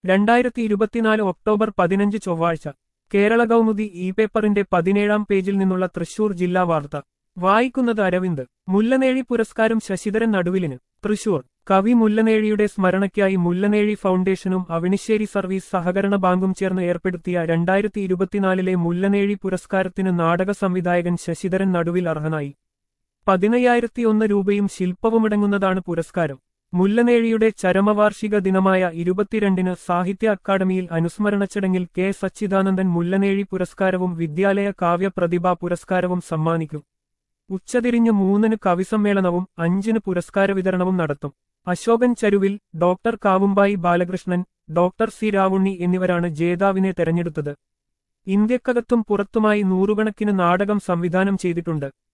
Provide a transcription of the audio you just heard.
രണ്ടായിരത്തി ഇരുപത്തിനാല് ഒക്ടോബർ പതിനഞ്ച് ചൊവ്വാഴ്ച കേരള കൗമുദി ഇ പേപ്പറിന്റെ പതിനേഴാം പേജിൽ നിന്നുള്ള തൃശൂർ ജില്ലാ വാർത്ത വായിക്കുന്നത് അരവിന്ദ് മുല്ലനേഴി പുരസ്കാരം ശശിധരൻ നടുവിലിന് തൃശൂർ കവി മുല്ലനേഴിയുടെ സ്മരണയ്ക്കായി മുല്ലനേഴി ഫൗണ്ടേഷനും അവിണിശ്ശേരി സർവീസ് സഹകരണ ബാങ്കും ചേർന്ന് ഏർപ്പെടുത്തിയ രണ്ടായിരത്തി ഇരുപത്തിനാലിലെ മുല്ലനേഴി പുരസ്കാരത്തിന് നാടക സംവിധായകൻ ശശിധരൻ നടുവിൽ അർഹനായി പതിനയ്യായിരത്തി ഒന്ന് രൂപയും ശില്പവുമടങ്ങുന്നതാണ് പുരസ്കാരം മുല്ലനേഴിയുടെ ചരമവാർഷിക ദിനമായ ഇരുപത്തിരണ്ടിന് സാഹിത്യ അക്കാദമിയിൽ അനുസ്മരണ ചടങ്ങിൽ കെ സച്ചിദാനന്ദൻ മുല്ലനേഴി പുരസ്കാരവും വിദ്യാലയ കാവ്യ പ്രതിഭാ പുരസ്കാരവും സമ്മാനിക്കും ഉച്ചതിരിഞ്ഞ് മൂന്നിന് കവിസമ്മേളനവും അഞ്ചിന് പുരസ്കാര വിതരണവും നടത്തും Ashokan Charuvil doctor Kavumbayi Balakrishnan doctor C Ravunni എന്നിവരാണ് ജേതാവിനെ തെരഞ്ഞെടുത്തത് ഇന്ത്യക്കകത്തും പുറത്തുമായി നൂറുകണക്കിന് നാടകം സംവിധാനം ചെയ്തിട്ടുണ്ട്